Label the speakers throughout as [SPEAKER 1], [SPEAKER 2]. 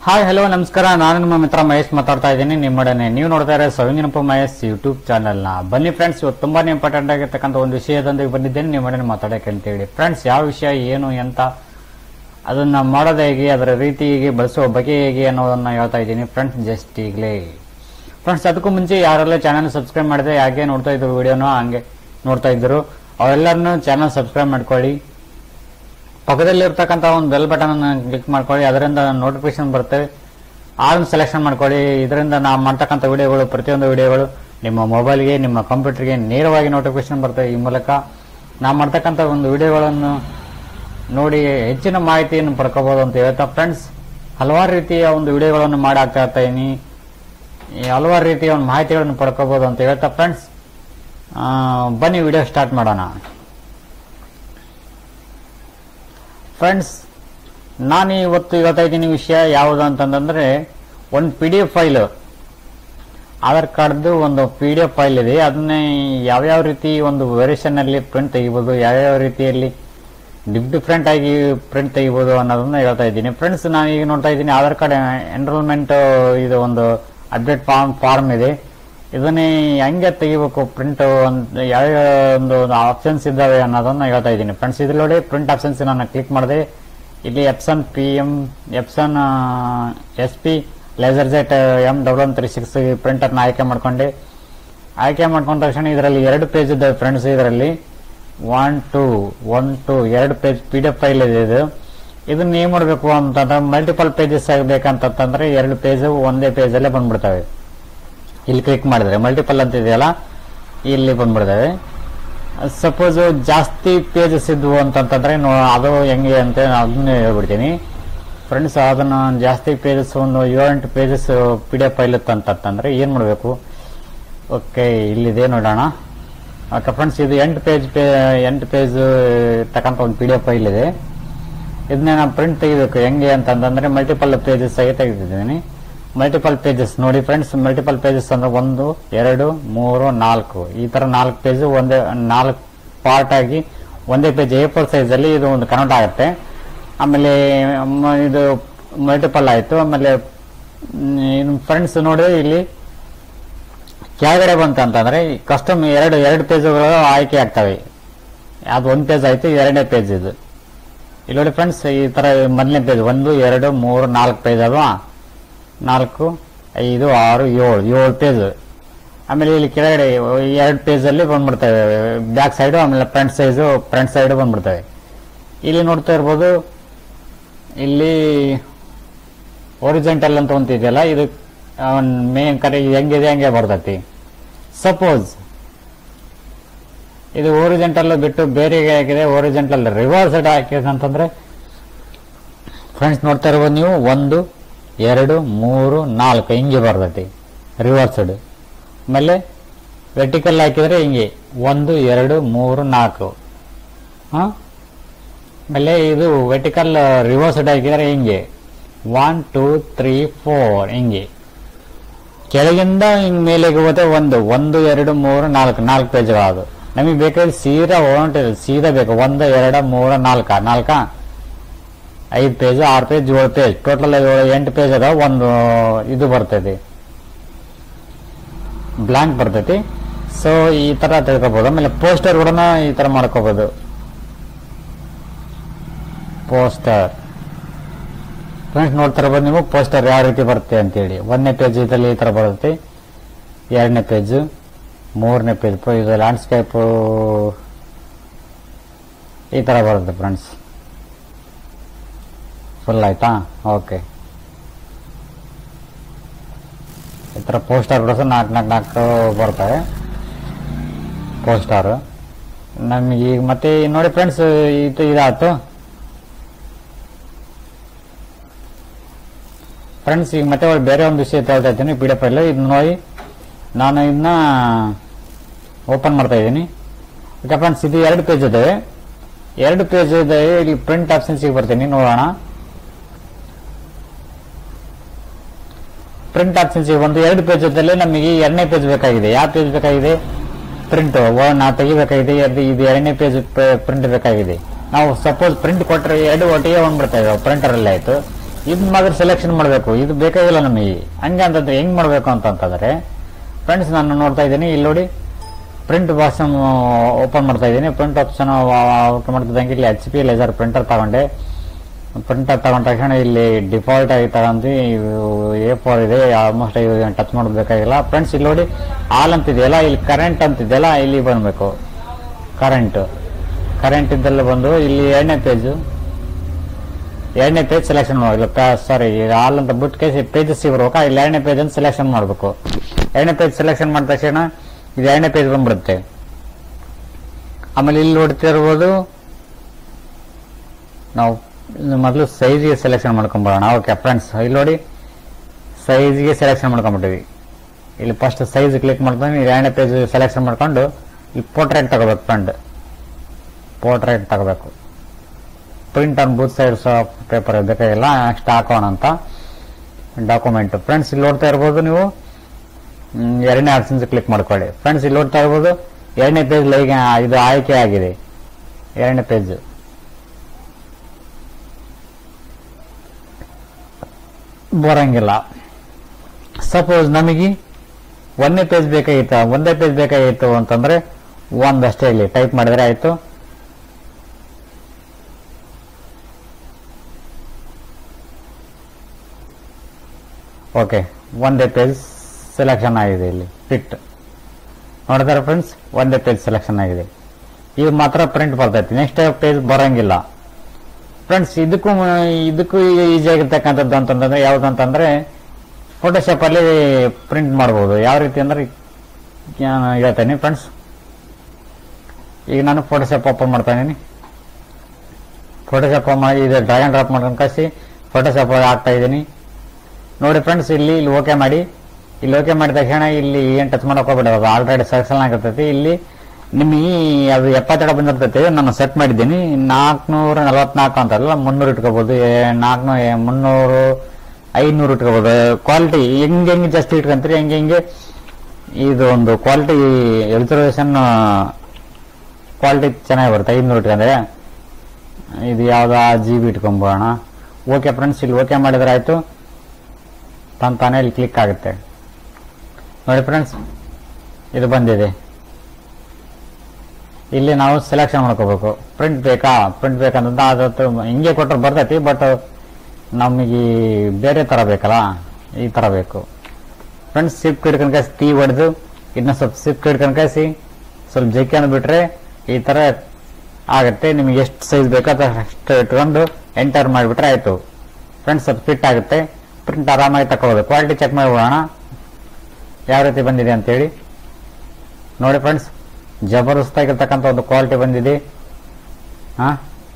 [SPEAKER 1] hi hello ನಮಸ್ಕಾರ ನಾನು ನಿಮ್ಮ ಮಿತ್ರ ಮಹೇಶ್ ಮಾತಾಡ್ತಾ ಇದ್ದೀನಿ ನಿಮ್ಮೊಡನೆ ನೀವು ನೋಡ್ತಾ ಇರೋ ಸವಿಂಗಿನಪ್ಪ ಮಹೇಶ್ ಯೂಟ್ಯೂಬ್ ಚಾನಲ್ನ ಬನ್ನಿ ಫ್ರೆಂಡ್ಸ್ ಇವತ್ತು ತುಂಬಾನೇ ಇಂಪಾರ್ಟೆಂಟ್ ಆಗಿರ್ತಕ್ಕಂಥ ಒಂದು ವಿಷಯದೊಂದಿಗೆ ಬಂದಿದ್ದೇನೆ ನಿಮ್ಮೊಡನೆ ಮಾತಾಡೋಕೆ ಅಂತೇಳಿ ಫ್ರೆಂಡ್ಸ್ ಯಾವ ವಿಷಯ ಏನು ಎಂತ ಅದನ್ನ ಮಾಡೋದು ಹೇಗೆ ಅದರ ರೀತಿ ಹೇಗೆ ಬಳಸುವ ಬಗೆ ಹೇಗೆ ಅನ್ನೋದನ್ನ ಹೇಳ್ತಾ ಇದ್ದೀನಿ ಫ್ರೆಂಡ್ಸ್ ಜಸ್ಟ್ ಈಗಲೇ ಫ್ರೆಂಡ್ಸ್ ಅದಕ್ಕೂ ಮುಂಚೆ ಯಾರೆಲ್ಲ ಚಾನಲ್ ಸಬ್ಸ್ಕ್ರೈಬ್ ಮಾಡಿದ್ರೆ ಹಾಗೆ ನೋಡ್ತಾ ಇದ್ರು ವಿಡಿಯೋನ ಹಂಗೆ ನೋಡ್ತಾ ಇದ್ರು ಅವರೆಲ್ಲರನ್ನು ಚಾನಲ್ ಸಬ್ಸ್ಕ್ರೈಬ್ ಮಾಡ್ಕೊಳ್ಳಿ ಪಕ್ಕದಲ್ಲಿರ್ತಕ್ಕಂಥ ಒಂದು ಬೆಲ್ ಬಟನ್ ಅನ್ನು ಕ್ಲಿಕ್ ಮಾಡ್ಕೊಳ್ಳಿ ಅದರಿಂದ ನೋಟಿಫಿಕೇಶನ್ ಬರುತ್ತೆ ಆಲ್ ಸೆಲೆಕ್ಷನ್ ಮಾಡ್ಕೊಳ್ಳಿ ಇದರಿಂದ ನಾವು ಮಾಡ್ತಕ್ಕಂಥ ವಿಡಿಯೋಗಳು ಪ್ರತಿಯೊಂದು ವಿಡಿಯೋಗಳು ನಿಮ್ಮ ಮೊಬೈಲ್ಗೆ ನಿಮ್ಮ ಕಂಪ್ಯೂಟರ್ಗೆ ನೇರವಾಗಿ ನೋಟಿಫಿಕೇಶನ್ ಬರುತ್ತೆ ಈ ಮೂಲಕ ನಾವು ಮಾಡ್ತಕ್ಕಂಥ ಒಂದು ವಿಡಿಯೋಗಳನ್ನು ನೋಡಿ ಹೆಚ್ಚಿನ ಮಾಹಿತಿಯನ್ನು ಪಡ್ಕೋಬಹುದು ಅಂತ ಹೇಳ್ತಾ ಫ್ರೆಂಡ್ಸ್ ಹಲವಾರು ರೀತಿಯ ಒಂದು ವಿಡಿಯೋಗಳನ್ನು ಮಾಡಿ ಹಾಕ್ತಾ ಇರ್ತೀನಿ ಈ ಹಲವಾರು ರೀತಿಯ ಒಂದು ಮಾಹಿತಿಗಳನ್ನು ಪಡ್ಕೋಬಹುದು ಅಂತ ಹೇಳ್ತಾ ಫ್ರೆಂಡ್ಸ್ ಬನ್ನಿ ವಿಡಿಯೋ ಸ್ಟಾರ್ಟ್ ಮಾಡೋಣ ಫ್ರೆಂಡ್ಸ್ ನಾನು ಇವತ್ತು ಹೇಳ್ತಾ ಇದ್ದೀನಿ ವಿಷಯ ಯಾವುದು ಅಂತಂದ್ರೆ ಒಂದು P D F file Aadhaar ಕಾರ್ಡ್ದು ಒಂದು ಪಿ ಡಿ ಎಫ್ ಫೈಲ್ ಇದೆ ಅದನ್ನೇ ಯಾವ್ಯಾವ ರೀತಿ ಒಂದು ವೇರಿಯೇಷನ್ ಅಲ್ಲಿ ಪ್ರಿಂಟ್ ತೆಗಿಬೋದು ಯಾವ್ಯಾವ ರೀತಿಯಲ್ಲಿ ಡಿಫ್ ಡಿಫ್ರೆಂಟ್ ಆಗಿ ಪ್ರಿಂಟ್ ತೆಗಿಬೋದು ಅನ್ನೋದನ್ನ ಹೇಳ್ತಾ ಇದ್ದೀನಿ ಫ್ರೆಂಡ್ಸ್ ನಾನು ಈಗ ನೋಡ್ತಾ ಇದ್ದೀನಿ ಆಧಾರ್ ಕಾರ್ಡ್ ಎನ್ರೋಲ್ಮೆಂಟ್ ಇದು ಒಂದು ಅಪ್ಡೇಟ್ ಫಾರ್ಮ್ ಫಾರ್ಮ್ ಇದೆ ಇದನ್ನೇ ಹೆಂಗೆ ತೆಗಿಬೇಕು ಪ್ರಿಂಟ್ ಅಂತ ಯಾವ ಒಂದು ಆಪ್ಷನ್ಸ್ ಇದ್ದಾವೆ ಅನ್ನೋದನ್ನ ಹೇಳ್ತಾ ಇದ್ದೀನಿ ಫ್ರೆಂಡ್ಸ್ ಇದ್ರೊಳಗೆ ಪ್ರಿಂಟ್ ಆಪ್ಷನ್ಸ್ ನಾನು ಕ್ಲಿಕ್ ಮಾಡಿದೆ ಇಲ್ಲಿ Epson P M Epson S P LaserJet M double one three six ಪ್ರಿಂಟರ್ನ ಆಯ್ಕೆ ಮಾಡ್ಕೊಂಡೆ ಆಯ್ಕೆ ಮಾಡ್ಕೊಂಡ ತಕ್ಷಣ ಇದರಲ್ಲಿ ಎರಡು ಪೇಜ್ ಇದ್ದಾವೆ ಫ್ರೆಂಡ್ಸ್ ಇದರಲ್ಲಿ ಒನ್ ಟು ಒನ್ ಟು ಎರಡು page P D F file ಇದೆ ಇದು ಇದನ್ನ ಏನ್ ಮಾಡಬೇಕು ಅಂತಂದ್ರೆ ಮಲ್ಟಿಪಲ್ ಪೇಜಸ್ ಆಗಬೇಕಂತಂದ್ರೆ ಎರಡು ಪೇಜ್ ಒಂದೇ ಪೇಜ್ ಅಲ್ಲೇ ಬಂದ್ಬಿಡ್ತವೆ ಇಲ್ಲಿ ಕ್ಲಿಕ್ ಮಾಡಿದ್ರೆ ಮಲ್ಟಿಪಲ್ ಅಂತ ಇದೆಯಲ್ಲ ಇಲ್ಲಿ ಬಂದ್ಬಿಡ್ತವೆ ಸಪೋಸ್ ಜಾಸ್ತಿ ಪೇಜಸ್ ಇದ್ವು ಅಂತಂತಂದ್ರೆ ನೋ ಅದು ಹೆಂಗೆ ಅಂತ ಅದನ್ನ ಹೇಳ್ಬಿಡ್ತೀನಿ ಫ್ರೆಂಡ್ಸ್ ಅದನ್ನ ಜಾಸ್ತಿ ಪೇಜಸ್ ಒಂದು ಏಳೆಂಟು pages P D F file ಅಂತಂತಂದ್ರೆ ಏನ್ ಮಾಡಬೇಕು ಓಕೆ ಇಲ್ಲಿದೆ ನೋಡೋಣ ಓಕೆ ಫ್ರೆಂಡ್ಸ್ ಇದು ಎಂಟು ಪೇಜ್ ಎಂಟು ಪೇಜ್ ತಕ್ಕಂಥ ಒಂದು ಪಿ ಡಿ ಎಫ್ ಫೈಲ್ ಇದೆ ಇದನ್ನ ನಾನು ಪ್ರಿಂಟ್ ತೆಗಿಬೇಕು ಹೆಂಗೆ ಅಂತಂದ್ರೆ ಮಲ್ಟಿಪಲ್ ಪೇಜಸ್ ಆಗಿ ತೆಗೆದಿದ್ದೀನಿ ಮಲ್ಟಿಪಲ್ ಪೇಜಸ್ ನೋಡಿ ಫ್ರೆಂಡ್ಸ್ ಮಲ್ಟಿಪಲ್ ಪೇಜಸ್ ಅಂದ್ರೆ ಒಂದು ಎರಡು ಮೂರು ನಾಲ್ಕು ಈ ತರ ನಾಲ್ಕು ಪೇಜ್ ಒಂದೇ ನಾಲ್ಕು ಪಾರ್ಟ್ ಆಗಿ ಒಂದೇ ಪೇಜ್ ಎ ಫೋರ್ ಸೈಜ್ ಅಲ್ಲಿ ಇದು ಒಂದು ಕನ್ವರ್ಟ್ ಆಗುತ್ತೆ ಆಮೇಲೆ ಮ- ಇದು ಮಲ್ಟಿಪಲ್ ಆಯ್ತು ಆಮೇಲೆ ಫ್ರೆಂಡ್ಸ್ ನೋಡಿ ಇಲ್ಲಿ ಕೆಳಗಡೆ ಬಂತು ಅಂತಂದ್ರೆ ಕಸ್ಟಮ್ ಎರಡು ಎರಡು ಪೇಜುಗಳು ಆಯ್ಕೆ ಆಗ್ತವೆ ಅದು ಒಂದು ಪೇಜ್ ಆಯ್ತು ಎರಡನೇ ಪೇಜ್ ಇದು ಇಲ್ಲಿ ನೋಡಿ ಫ್ರೆಂಡ್ಸ್ ಈ ತರ ಮೊದಲನೇ ಪೇಜ್ ಒಂದು ಎರಡು ಮೂರು ನಾಲ್ಕು ಪೇಜ್ ಅಲ್ವಾ ನಾಲ್ಕು ಐದು ಆರು ಏಳು ಏಳು ಪೇಜ್ ಆಮೇಲೆ ಇಲ್ಲಿ ಕೆಳಗಡೆ ಎರಡು ಪೇಜ್ ಅಲ್ಲಿ ಬಂದ್ಬಿಡ್ತವೆ ಬ್ಯಾಕ್ ಸೈಡ್ ಆಮೇಲೆ ಫ್ರಂಟ್ ಸೈಜು ಫ್ರಂಟ್ ಸೈಡ್ ಬಂದ್ಬಿಡ್ತವೆ ಇಲ್ಲಿ ನೋಡ್ತಾ ಇರ್ಬೋದು ಇಲ್ಲಿ ಒರಿಜೆಂಟಲ್ ಅಂತ ಒಂದು ಇದೆಯಲ್ಲ ಇದು ಮೇನ್ ಕಡೆ ಹೆಂಗಿದೆ ಹಂಗೆ ಬರ್ತೈತಿ ಸಪೋಸ್ ಇದು ಓರಿಜೆಂಟಲ್ ಬಿಟ್ಟು ಬೇರೆ ಹಾಕಿದೆ ಓರಿಜೆಂಟಲ್ ರಿವರ್ಸ್ ಸೈಡ್ ಹಾಕಿದೆ ಅಂತಂದ್ರೆ ಫ್ರೆಂಡ್ಸ್ ನೋಡ್ತಾ ಇರ್ಬೋದು ನೀವು ಒಂದು ಎರಡು ಮೂರು ನಾಲ್ಕು ಹಿಂಗೆ ಬರ್ತೈತಿ ರಿವರ್ಸ್ಡ್ ಆಮೇಲೆ ವೆರ್ಟಿಕಲ್ ಹಾಕಿದ್ರೆ ಹಿಂಗೆ ಒಂದು ಎರಡು ಮೂರು ನಾಲ್ಕು ಹಾ ಆಮೇಲೆ ಇದು ವೆರ್ಟಿಕಲ್ ರಿವರ್ಸ್ಡ್ ಹಾಕಿದ್ರೆ ಹಿಂಗೆ ಒನ್ ಟೂ ತ್ರೀ ಫೋರ್ ಹಿಂಗೆ ಕೆಳಗಿಂದ ಹಿಂಗ್ ಮೇಲೆ ಹೋಗುತ್ತೆ ಒಂದು ಒಂದು ಎರಡು ಮೂರು ನಾಲ್ಕು ನಾಲ್ಕು ಪೇಜ್ಗಳು ಅದು ನಮಗೆ ಬೇಕಾದ್ರೆ ಸೀದಾ ಹೊರಟಿದೆ ಸೀದಾ ಬೇಕು ಒಂದು ಎರಡು ಮೂರು ನಾಲ್ಕ ನಾಲ್ಕ ಐದು ಪೇಜ್ ಆರು ಪೇಜ್ ಏಳು ಪೇಜ್ ಟೋಟಲ್ ಏಳು ಎಂಟು ಪೇಜ್ ಅದ ಒಂದು ಇದು ಬರ್ತೈತಿ ಬ್ಲಾಂಕ್ ಬರ್ತೈತಿ ಸೊ ಈ ತರ ತಿಳ್ಕೊಬಹುದು ಆಮೇಲೆ ಪೋಸ್ಟರ್ ಕೂಡ ಈ ತರ ಮಾಡ್ಕೋಬಹುದು ಪೋಸ್ಟರ್ ಫ್ರೆಂಡ್ಸ್ ನೋಡ್ತಾ ಇರ್ಬೋದು ನೀವು ಪೋಸ್ಟರ್ ಯಾವ ರೀತಿ ಬರುತ್ತೆ ಅಂತೇಳಿ ಒಂದನೇ ಪೇಜ್ ಇದರಲ್ಲಿ ಈ ತರ ಬರುತ್ತೆ ಎರಡನೇ ಪೇಜ್ ಮೂರನೇ ಪೇಜ್ ಇದು ಲ್ಯಾಂಡ್ಸ್ಕೇಪ್ ಈ ತರ ಬರುತ್ತೆ ಫ್ರೆಂಡ್ಸ್ ಫುಲ್ ಆಯ್ತಾ ಓಕೆ ಈ ಥರ ಪೋಸ್ಟರ್ ಕೂಡ ನಾಲ್ಕು ನಾಲ್ಕು ನಾಲ್ಕು ಬರ್ತವೆ ಪೋಸ್ಟರ್ ನಮಗೆ ಈಗ ಮತ್ತೆ ನೋಡಿ ಫ್ರೆಂಡ್ಸ್ ಇದು ಇದಾಯ್ತು ಫ್ರೆಂಡ್ಸ್ ಈಗ ಮತ್ತೆ ಒಳ್ಳೆ ಬೇರೆ ಒಂದು ವಿಷಯ ಹೇಳ್ತಾ ಇದ್ದೀನಿ ಪಿ ಡಿ ಎಫ್ ಅಲ್ಲಿ ಇದು ನೋಡಿ ನಾನು ಇದನ್ನ ಓಪನ್ ಮಾಡ್ತಾ ಇದ್ದೀನಿ ಓಕೆ ಫ್ರೆಂಡ್ಸ್ ಇದು ಎರಡು ಪೇಜ್ ಇದೆ ಎರಡು ಪೇಜ್ ಇದೆ ಇಲ್ಲಿ ಪ್ರಿಂಟ್ ಆಪ್ಷನ್ಸಿಗೆ ಬರ್ತೀನಿ ನೋಡೋಣ ಪ್ರಿಂಟ್ ಆಪ್ಷನ್ಸ್ ಒಂದು ಎರಡು ಪೇಜ್ ಜೊತೆಲಿ ನಮಗೆ ಎರಡನೇ ಪೇಜ್ ಬೇಕಾಗಿದೆ ಯಾವ ಪೇಜ್ ಬೇಕಾಗಿದೆ ಪ್ರಿಂಟ್ ನಾ ತೆಗಿಬೇಕಾಗಿದೆ ಅದು ಇದು ಎರಡನೇ ಪೇಜ್ ಪ್ರಿಂಟ್ ಬೇಕಾಗಿದೆ ನಾವು ಸಪೋಸ್ ಪ್ರಿಂಟ್ ಕೊಟ್ಟರೆ ಎರಡು ಒಟ್ಟಿಗೆ ಬಂದ್ಬಿಡ್ತಾ ಇದಾವೆ ಪ್ರಿಂಟರ್ ಅಲ್ಲಿ ಆಯ್ತು ಇದು ಮಾತ್ರ ಸೆಲೆಕ್ಷನ್ ಮಾಡಬೇಕು ಇದು ಬೇಕಾಗಿಲ್ಲ ನಮಗೆ ಹಂಗೆ ಅಂತಂದ್ರೆ ಹೆಂಗ್ ಮಾಡಬೇಕು ಅಂತಂತಂದ್ರೆ ಫ್ರೆಂಡ್ಸ್ ನಾನು ನೋಡ್ತಾ ಇದ್ದೀನಿ ಇಲ್ಲಿ ನೋಡಿ ಪ್ರಿಂಟ್ ಬಾಕ್ಸ್ ಓಪನ್ ಮಾಡ್ತಾ ಇದ್ದೀನಿ ಪ್ರಿಂಟ್ ಆಪ್ಷನ್ ಓಪನ್ ಮಾಡ್ತಿದ್ದಂಗೆ ಇಲ್ಲಿ ಎಚ್ ಪಿ ಲೇಸರ್ ಪ್ರಿಂಟರ್ ತಗೊಂಡೆ ಪ್ರಿಂಟರ್ ತಗೊಂಡ ತಕ್ಷಣ ಇಲ್ಲಿ ಡಿಫಾಲ್ಟ್ ಆಗಿ ತಗೊಂಡು ಎ ಫೋರ್ ಇದೆ ಆಲ್ಮೋಸ್ಟ್ ಟಚ್ ಮಾಡೋದು ಬೇಕಾಗಿಲ್ಲ ಫ್ರೆಂಡ್ಸ್ ಇಲ್ಲಿ ನೋಡಿ ಆಲ್ ಅಂತಿದೆಯಲ್ಲ ಇಲ್ಲಿ ಕರೆಂಟ್ ಅಂತಿದೆಯಲ್ಲ ಇಲ್ಲಿ ಬಂದಬೇಕು ಕರೆಂಟ್ ಕರೆಂಟ್ ಇದ್ದೆಲ್ಲ ಬಂದು ಇಲ್ಲಿ ಎರಡನೇ ಪೇಜು ಎರಡನೇ ಪೇಜ್ ಸೆಲೆಕ್ಷನ್ ಮಾಡಬೇಕು ಸಾರಿ ಆಲ್ ಅಂತ ಬಿಟ್ಟು ಕೇಸಿ ಪೇಜಸ್ ಬರ್ಬೇಕಾ ಇಲ್ಲಿ ಎರಡನೇ ಪೇಜ್ ಅಂತ ಸೆಲೆಕ್ಷನ್ ಮಾಡಬೇಕು ಎರಡನೇ ಪೇಜ್ ಸೆಲೆಕ್ಷನ್ ಮಾಡಿದ ತಕ್ಷಣ ಇದು ಎರಡನೇ ಪೇಜ್ ಬಂದ್ಬಿಡುತ್ತೆ ಆಮೇಲೆ ಇಲ್ಲಿ ನೋಡ್ತಿರ್ಬೋದು ನಾವು ಮೊದಲು ಸೈಜ್ಗೆ ಸೆಲೆಕ್ಷನ್ ಮಾಡ್ಕೊಂಬರೋಣ ಓಕೆ ಫ್ರೆಂಡ್ಸ್ ಇಲ್ಲಿ ನೋಡಿ ಸೈಜ್ಗೆ ಸೆಲೆಕ್ಷನ್ ಮಾಡ್ಕೊಂಬಿಟ್ಟಿವಿ ಇಲ್ಲಿ ಫಸ್ಟ್ ಸೈಜ್ ಕ್ಲಿಕ್ ಮಾಡ್ಕೊಂಡು ಇಲ್ಲಿ ಎರಡನೇ ಪೇಜ್ ಸೆಲೆಕ್ಷನ್ ಮಾಡ್ಕೊಂಡು ಇಲ್ಲಿ ಪೋರ್ಟ್ರೇಟ್ ತಗೋಬೇಕು ಫ್ರೆಂಡ್ ಪೋರ್ಟ್ರೇಟ್ ತಗೋಬೇಕು print on both sides of paper ಬೇಕಾಗಿಲ್ಲ ನೆಕ್ಸ್ಟ್ ಹಾಕೋಣ ಅಂತ ಡಾಕ್ಯುಮೆಂಟ್ ಫ್ರೆಂಡ್ಸ್ ಇಲ್ಲಿ ನೋಡ್ತಾ ಇರ್ಬೋದು ನೀವು ಹ್ಮ್, ಎರಡನೇ ಆಪ್ಷನ್ಸ್ ಕ್ಲಿಕ್ ಮಾಡ್ಕೊಳ್ಳಿ ಫ್ರೆಂಡ್ಸ್ ಇಲ್ಲಿ ನೋಡ್ತಾ ಇರ್ಬೋದು ಎರಡನೇ ಪೇಜ್ ಲೈಕ್ ಇದು ಆಯ್ಕೆ ಆಗಿದೆ ಎರಡನೇ ಪೇಜ್ ಬರಂಗಿಲ್ಲ ಸಪೋಸ್ ನಮಗೆ ಒಂದನೇ ಪೇಜ್ ಬೇಕಾಗಿತ್ತು ಒಂದೇ ಪೇಜ್ ಬೇಕಾಗಿತ್ತು ಅಂತಂದ್ರೆ ಒಂದಷ್ಟೇ ಇಲ್ಲಿ ಟೈಪ್ ಮಾಡಿದ್ರೆ ಆಯ್ತು ಓಕೆ ಒಂದೇ ಪೇಜ್ ಸೆಲೆಕ್ಷನ್ ಆಗಿದೆ ಇಲ್ಲಿ ಫಿಟ್ ನೋಡಿದಾರೆ ಫ್ರೆಂಡ್ಸ್ ಒಂದೇ ಪೇಜ್ ಸೆಲೆಕ್ಷನ್ ಆಗಿದೆ ಈಗ ಮಾತ್ರ ಪ್ರಿಂಟ್ ಬರ್ತೈತಿ ನೆಕ್ಸ್ಟ್ ಪೇಜ್ ಬರಂಗಿಲ್ಲ ಫ್ರೆಂಡ್ಸ್ ಇದಕ್ಕೂ ಮ- ಇದಕ್ಕೂ ಈಸಿ ಆಗಿರ್ತಕ್ಕಂಥದ್ದು ಅಂತಂದ್ರೆ ಯಾವ್ದು ಅಂತಂದ್ರೆ ಫೋಟೋಶಾಪ್ ಅಲ್ಲಿ ಪ್ರಿಂಟ್ ಮಾಡ್ಬೋದು ಯಾವ ರೀತಿ ಅಂದ್ರೆ ನಾನು ಹೇಳ್ತೇನೆ ಫ್ರೆಂಡ್ಸ್ ಈಗ ನಾನು ಫೋಟೋಶಾಪ್ ಓಪನ್ ಮಾಡ್ತಾ ಇದೀನಿ ಫೋಟೋಶಾಪ್ ಮಾಡಿ ಇದು ಡ್ರ್ಯಾಗ್ ಅಂಡ್ ಡ್ರಾಪ್ ಮಾಡ್ಕೊಂಡು ಕಳಿಸಿ ಫೋಟೋಶಾಪ್ ಹಾಕ್ತಾ ಇದ್ದೀನಿ ನೋಡಿ ಫ್ರೆಂಡ್ಸ್ ಇಲ್ಲಿ ಇಲ್ಲಿ ಓಕೆ ಮಾಡಿ ಇಲ್ಲಿ ಓಕೆ ಮಾಡಿದ ತಕ್ಷಣ ಇಲ್ಲಿ ಏನು ಟಚ್ ಮಾಡಕ್ ಹೋಗ್ಬಿಡೋದು ಆಲ್ರೆಡಿ ಸೆಲೆಕ್ಷನ್ ಆಗಿರ್ತೈತಿ ಇಲ್ಲಿ ನಿಮಗೆ ಅದು ಎಪ್ಪತ್ತೆರಡು ಬಂದಿರ್ತೈತಿ ನಾನು ಸೆಟ್ ಮಾಡಿದ್ದೀನಿ ನಾಲ್ಕುನೂರ ನಲವತ್ನಾಲ್ಕು ಅಂತಲ್ಲ ಮುನ್ನೂರು ಇಟ್ಕೋಬಹುದು ನಾಲ್ಕುನೂರ ಮುನ್ನೂರು ಐನೂರು ಇಟ್ಕೋಬಹುದು ಕ್ವಾಲಿಟಿ ಹೆಂಗೆ ಹೆಂಗೆ ಜಾಸ್ತಿ ಇಟ್ಕೊಂತೀರಿ ಹೆಂಗೆ ಹೆಂಗೆ ಇದು ಒಂದು ಕ್ವಾಲಿಟಿ ರಿಸರ್ವೇಷನ್ ಕ್ವಾಲಿಟಿ ಚೆನ್ನಾಗಿ ಬರುತ್ತೆ ಐನೂರು ಇಟ್ಕೊಂಡ್ರೆ ಇದು ಯಾವ್ದು ಜಿ ಬಿ ಇಟ್ಕೊಂಬೋಣ ಓಕೆ ಫ್ರೆಂಡ್ಸ್ ಇಲ್ಲಿ ಓಕೆ ಮಾಡಿದ್ರೆ ಆಯ್ತು ತಾನು ತಾನೇ ಇಲ್ಲಿ ಕ್ಲಿಕ್ ಆಗುತ್ತೆ ನೋಡಿ ಫ್ರೆಂಡ್ಸ್ ಇದು ಬಂದಿದೆ ಇಲ್ಲಿ ನಾವು ಸೆಲೆಕ್ಷನ್ ಮಾಡ್ಕೋಬೇಕು ಪ್ರಿಂಟ್ ಬೇಕಾ ಪ್ರಿಂಟ್ ಬೇಕಂತಂದ್ರೆ ಅದು ಹಿಂಗೆ ಕೊಟ್ಟರೆ ಬರ್ತೈತಿ ಬಟ್ ನಮಗೆ ಬೇರೆ ಥರ ಬೇಕಲ್ಲ ಈ ಥರ ಬೇಕು ಫ್ರೆಂಡ್ಸ್ ಸಿಪ್ ಹಿಡ್ಕೊಂಡು ಕಾಯಿಸಿ ತೀ ಹೊಡೆದು ಇದನ್ನ ಸ್ವಲ್ಪ ಸಿಪ್ ಹಿಡ್ಕೊಂಡು ಕಾಯಿಸಿ ಸ್ವಲ್ಪ ಜಕ್ಕಿ ಅಂದ್ಬಿಟ್ರೆ ಈ ಥರ ಆಗುತ್ತೆ ನಿಮಗೆ ಎಷ್ಟು ಸೈಜ್ ಬೇಕೋ ಅಷ್ಟು ಇಟ್ಕೊಂಡು ಎಂಟರ್ ಮಾಡಿಬಿಟ್ರೆ ಆಯಿತು ಫ್ರೆಂಡ್ಸ್ ಸ್ವಲ್ಪ ಫಿಟ್ ಆಗುತ್ತೆ ಪ್ರಿಂಟ್ ಆರಾಮಾಗಿ ತಗೊಳ್ಳೋದು ಕ್ವಾಲಿಟಿ ಚೆಕ್ ಮಾಡಿಬಿಡೋಣ ಯಾವ ರೀತಿ ಬಂದಿದೆ ಅಂತೇಳಿ ನೋಡಿ ಫ್ರೆಂಡ್ಸ್ ಜಬರ್ದಸ್ತಾಗಿರ್ತಕ್ಕಂಥ ಒಂದು ಕ್ವಾಲಿಟಿ ಬಂದಿದೆ ಹಾ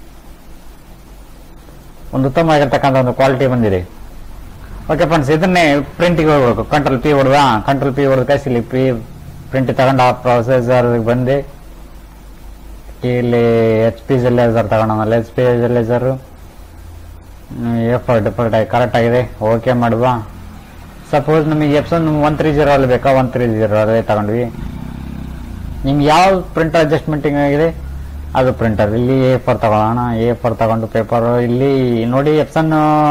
[SPEAKER 1] ಒಂದು ಉತ್ತಮವಾಗಿರ್ತಕ್ಕಂಥ ಒಂದು ಕ್ವಾಲಿಟಿ ಬಂದಿದೆ ಓಕೆ ಫ್ರೆಂಡ್ಸ್ ಇದನ್ನೇ ಪ್ರಿಂಟಿಗೆ ಹೋಗ್ಬೇಕು ಕಂಟ್ರೋಲ್ ಪಿ ಹೊಡೆದ ಕಂಟ್ರೋಲ್ ಪಿ ಹೊಡೆದ ಕಳಿಸಿ ಇಲ್ಲಿ ಪಿ ಪ್ರಿಂಟ್ ತಗೊಂಡು ಆ ಪ್ರೊಸೆಸರ್ ಬಂದು ಇಲ್ಲಿ ಎಚ್ ಪಿ ಜೆಲ್ಲೇಸರ್ ತಗೊಂಡಲ್ಲ ಎಚ್ ಪಿ ಜೆಲ್ಲೇಸರ್ ಎಫ್ ಡಿಫಾಲ್ಟ್ ಆಗಿ ಕರೆಕ್ಟ್ ಆಗಿದೆ ಓಕೆ ಮಾಡುವ ಸಪೋಸ್ ನಮಗೆ ಎಪ್ಸನ್ ಒನ್ ತ್ರೀ ಜೀರೋ ಅಲ್ಲಿ ಬೇಕಾ ಒನ್ ತ್ರೀ ಜೀರೋ ಅಲ್ಲೇ ತಗೊಂಡ್ವಿ ನಿಮ್ಗೆ ಯಾವ ಪ್ರಿಂಟರ್ ಅಡ್ಜಸ್ಟ್ಮೆಂಟಿಂಗ್ ಆಗಿದೆ ಅದು ಪ್ರಿಂಟರ್ ಇಲ್ಲಿ ಎ ಫೋರ್ ತಗೊಳ್ಳೋಣ ಎ ಫೋರ್ ತಗೊಂಡು ಪೇಪರ್ ಇಲ್ಲಿ ನೋಡಿ ಎಪ್ಸನ್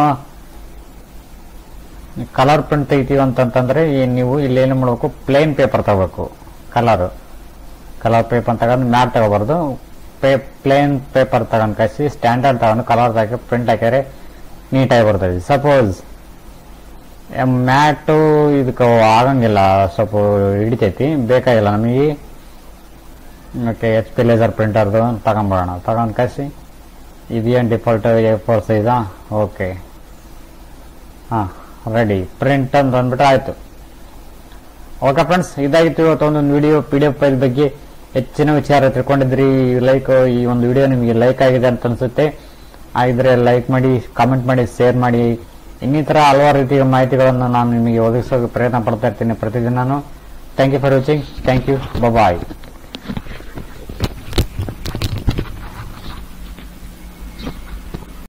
[SPEAKER 1] ಕಲರ್ ಪ್ರಿಂಟ್ ತೆಗಿತೀವಿ ಅಂತಂತಂದ್ರೆ ಈ ನೀವು ಇಲ್ಲಿ ಏನು ಮಾಡಬೇಕು ಪ್ಲೇನ್ ಪೇಪರ್ ತಗೋಬೇಕು ಕಲರ್ ಕಲರ್ ಪೇಪರ್ ತಗೊಂಡು ಮ್ಯಾಟ್ ತಗೋಬಾರ್ದು ಪೇ ಪ್ಲೇನ್ ಪೇಪರ್ ತಗೊಂಡು ಕಳಿಸಿ ಸ್ಟ್ಯಾಂಡರ್ಡ್ ತಗೊಂಡು ಕಲರ್ ಹಾಕಿ ಪ್ರಿಂಟ್ ಹಾಕಿದ್ರೆ ನೀಟಾಗಿ ಬರ್ತದೆ ಸಪೋಸ್ ಮ್ಯಾಟು ಇದಕ್ಕೆ ಆಗಂಗಿಲ್ಲ ಸ್ವಲ್ಪ ಹಿಡಿತೈತಿ ಬೇಕಾಗಿಲ್ಲ ನಮಗೆ ಓಕೆ ಎಚ್ ಪಿ ಲೇಸರ್ ಪ್ರಿಂಟರ್ದು ತಗೊಂಬೋಣ ತಗೊಂಡು ಕಳಿಸಿ ಇದೇನು ಡಿಫಾಲ್ಟ್ ಎ ಫೋರ್ ಸೈಜಾ ಓಕೆ ಹಾಂ ರೆಡಿ ಪ್ರಿಂಟ್ ಅಂತ ಅಂದ್ಬಿಟ್ರೆ ಆಯಿತು ಓಕೆ ಫ್ರೆಂಡ್ಸ್ ಇದಾಗಿತ್ತು ಇವತ್ತು ಒಂದೊಂದು video P D F file ಬಗ್ಗೆ ಹೆಚ್ಚಿನ ವಿಚಾರ ತಿಳ್ಕೊಂಡಿದ್ರಿ ಲೈಕ್ ಈ ಒಂದು ವಿಡಿಯೋ ನಿಮಗೆ ಲೈಕ್ ಆಗಿದೆ ಅಂತ ಅನ್ಸುತ್ತೆ ಆಗಿದ್ರೆ ಲೈಕ್ ಮಾಡಿ ಕಾಮೆಂಟ್ ಮಾಡಿ ಶೇರ್ ಮಾಡಿ ಇನ್ನಿತರ ಹಲವಾರು ರೀತಿಯ ಮಾಹಿತಿಗಳನ್ನು ನಾನು ನಿಮಗೆ ಒದಗಿಸೋಕೆ ಪ್ರಯತ್ನ ಪಡ್ತಾ ಇರ್ತೀನಿ ಪ್ರತಿದಿನ thank you for watching thank you bye